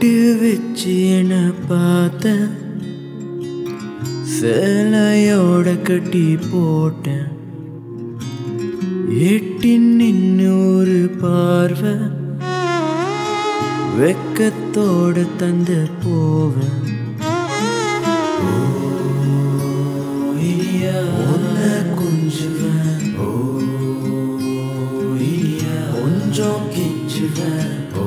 வச்சு என்ன பார்த்த சேலையோட கட்டி போட்டேன் எட்டி நின்னு ஒரு பார்வை வெக்கத்தோட தந்த போவேன் உன்னை கொஞ்சுவேன் ஓ இனியா கொஞ்சம் கெஞ்சுவேன் ஓ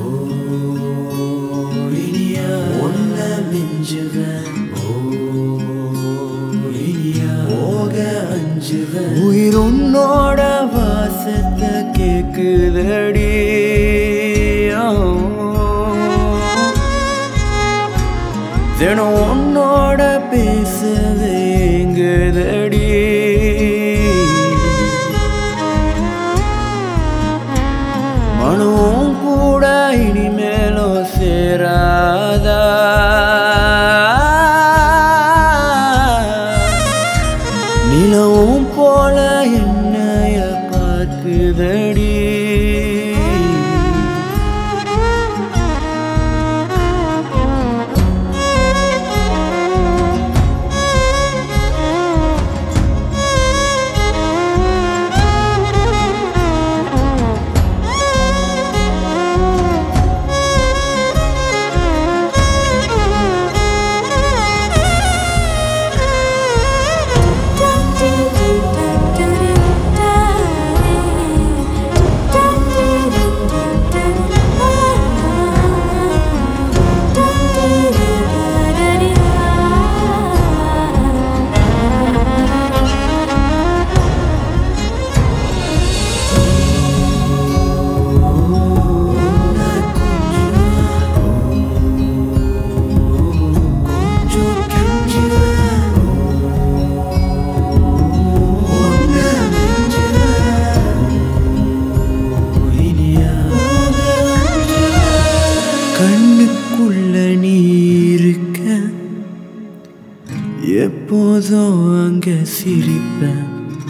இனியா உன்னை மிஞ்சுவேன் ஓ இனியா போக அஞ்சுவேன் உயிர் உன்னோட வாசத்தை கேக்குதடி ஆ. தினம் உன்னோட பேசவே எங்குதடி மனமும் கூட இனிமேலும் சேராதா நிலவும் போல என்னைய பார்க்குதடி கண்ணுக்குள்ள நீ இருக்க எப்போதும் அங்க சிரிப்பேன்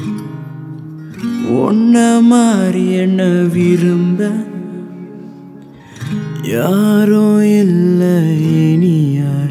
ஒன்ன மாறி என்ன விரும்ப யாரும் இல்லை இனியா